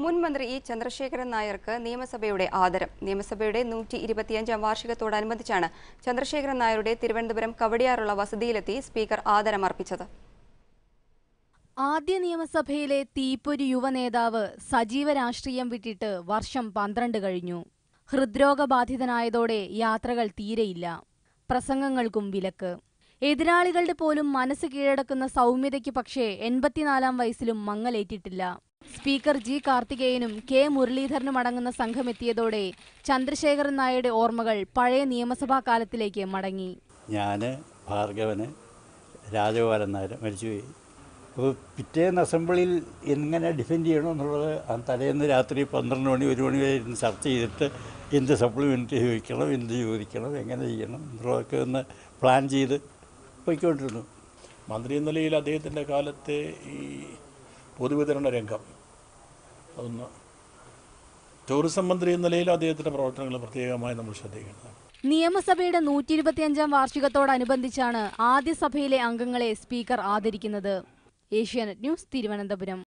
മുൻ മന്ത്രി ഇ ചന്ദ്രശേഖരൻ നായർക്ക് നിയമസഭയുടെ ആദരം നിയമസഭയുടെ നൂറ്റി ഇരുപത്തിയഞ്ചാം വാർഷികത്തോടനുബന്ധിച്ചാണ് ചന്ദ്രശേഖരൻ നായരുടെ തിരുവനന്തപുരം കവടിയാറുള്ള വസതിയിലെത്തി സ്പീക്കർ ആദരം അർപ്പിച്ചത് ആദ്യ നിയമസഭയിലെ തീപ്പൊരി യുവ നേതാവ് സജീവ രാഷ്ട്രീയം വിട്ടിട്ട് വർഷം പന്ത്രണ്ട് കഴിഞ്ഞു ഹൃദ്രോഗബാധിതനായതോടെ യാത്രകൾ തീരെയില്ല പ്രസംഗങ്ങൾക്കും വിലക്ക് എതിരാളികളുടെ പോലും മനസ്സ് കീഴടക്കുന്ന സൗമ്യതയ്ക്ക് പക്ഷേ എൺപത്തിനാലാം വയസ്സിലും മങ്ങലേറ്റിട്ടില്ല സ്പീക്കർ ജി കാർത്തികേയനും കെ മുരളീധരനും അടങ്ങുന്ന സംഘമെത്തിയതോടെ ചന്ദ്രശേഖരൻ നായരുടെ ഓർമ്മകൾ പഴയ നിയമസഭാ കാലത്തിലേക്ക് മടങ്ങി ഞാൻ ഭാർഗവന് രാജഗോപാലൻ നായർ മരിച്ചുപോയി അപ്പോൾ പിറ്റേന്ന് അസംബ്ലിയിൽ എങ്ങനെ ഡിഫെൻഡ് ചെയ്യണമെന്നുള്ളത് ആ തലേന്ന് രാത്രി പന്ത്രണ്ട് മണി ഒരു മണി വരെ ഇരുന്ന് ചർച്ച ചെയ്തിട്ട് എന്ത് സപ്ലിമെൻ്റ് ചോദിക്കണം എന്ത് ചോദിക്കണം എങ്ങനെ ചെയ്യണം എന്നുള്ളതൊക്കെ ഒന്ന് പ്ലാൻ ചെയ്ത് പോയിക്കൊണ്ടിരുന്നു മന്ത്രി എന്ന നിലയിൽ അദ്ദേഹത്തിൻ്റെ കാലത്തെ ഈ പൊതുവിതരണ രംഗം അതൊന്ന് ടൂറിസം മന്ത്രി എന്ന നിലയിൽ അദ്ദേഹത്തിൻ്റെ പ്രവർത്തനങ്ങൾ പ്രത്യേകമായി നമ്മൾ ശ്രദ്ധിക്കേണ്ടതാണ് നിയമസഭയുടെ നൂറ്റി ഇരുപത്തിയഞ്ചാം വാർഷികത്തോടനുബന്ധിച്ചാണ് ആദ്യ സഭയിലെ അംഗങ്ങളെ സ്പീക്കർ ആദരിക്കുന്നത് ഏഷ്യാനെറ്റ് ന്യൂസ് തിരുവനന്തപുരം